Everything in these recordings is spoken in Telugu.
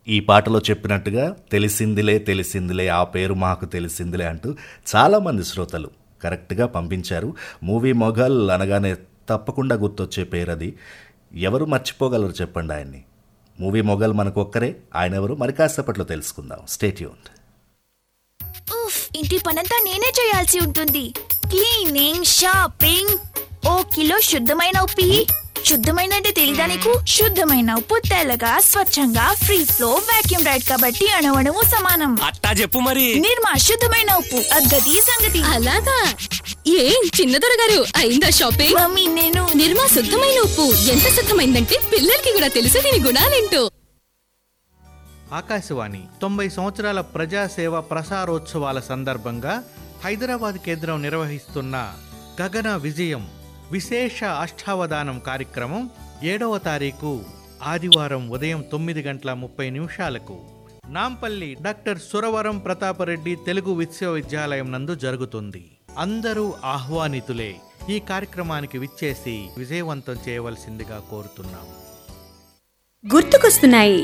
ఈ పాటలో చెప్పినట్టుగా తెలిసిందిలే తెలిసిందిలే ఆ పేరు మాకు తెలిసిందిలే అంటూ చాలామంది శ్రోతలు కరెక్ట్గా పంపించారు మూవీ మొఘల్ అనగానే తప్పకుండా గుర్తొచ్చే పేరు అది ఎవరు మర్చిపోగలరు చెప్పండి ఆయన్ని మూవీ మొఘల్ మనకు ఒక్కరే ఆయన ఎవరు మరి కాసేపట్లో తెలుసుకుందాం స్టేట్యూన్ ఉఫ్ ఇంటి పనంతా నేనే చేయాల్సి ఉంటుంది క్లీనింగ్ షాపింగ్ ఓ కిలో శుద్ధమైన ఉప్పు ఇయ్యి. శుద్ధమైన అంటే తెలీదా నీకు శుద్ధమైన ఉప్పు తెల్లగా స్వచ్ఛంగా ఫ్రీ ఫ్లో వాక్యూమ్ రైడ్ కాబట్టి అణువణువు సమానం అట్టా చెప్పు మరి నిర్మా శుద్ధమైన ఉప్పు అగ్గది సంగతి అలాగా ఏం చిన్నదొర గారు అయిందా షాపింగ్ మమ్మీ నేను నిర్మా శుద్ధమైన ఉప్పు ఎంత శుద్ధమైందంటే పిల్లలకి కూడా తెలుసు దీని గుణాలేంటో ఆకాశవాణి తొంభై సంవత్సరాల ప్రజాసేవ ప్రసారోత్సవాల సందర్భంగా హైదరాబాద్ కేంద్రం నిర్వహిస్తున్న గగన విజయం విశేష అష్టావధానం కార్యక్రమం ఏడవ తారీఖు ఆదివారం ఉదయం తొమ్మిది గంటల ముప్పై నిమిషాలకు నాంపల్లి డాక్టర్ సురవరం ప్రతాపరెడ్డి తెలుగు విశ్వవిద్యాలయం నందు జరుగుతుంది అందరూ ఆహ్వానితులే ఈ కార్యక్రమానికి విచ్చేసి విజయవంతం చేయవలసిందిగా కోరుతున్నాం గుర్తుకొస్తున్నాయి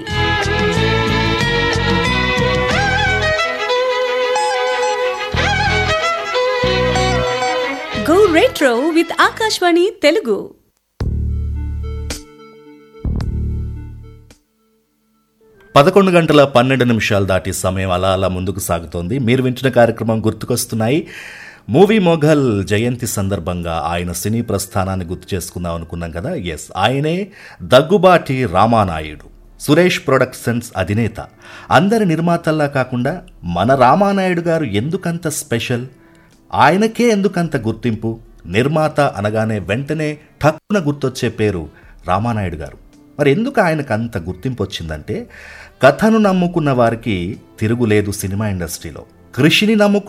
go retro with Akashvani Telugu పదకొండు గంటల పన్నెండు నిమిషాలు దాటి సమయం అలా అలా ముందుకు సాగుతోంది మీరు వింటున్న కార్యక్రమం గుర్తుకొస్తున్నాయి మూవీ మొఘల్ జయంతి సందర్భంగా ఆయన సినీ ప్రస్థానాన్ని గుర్తు చేసుకుందాం అనుకున్నాం కదా ఎస్ ఆయనే దగ్గుబాటి రామానాయుడు సురేష్ ప్రొడక్షన్స్ అధినేత అందరి నిర్మాతల్లా కాకుండా మన రామానాయుడు గారు ఎందుకంత స్పెషల్ ఆయనకే ఎందుకంత గుర్తింపు నిర్మాత అనగానే వెంటనే ఠక్కున గుర్తొచ్చే పేరు రామానాయుడు గారు మరి ఎందుకు ఆయనకు అంత గుర్తింపు వచ్చిందంటే కథను నమ్ముకున్న వారికి తిరుగులేదు సినిమా ఇండస్ట్రీలో కృషిని నమ్ముకున్న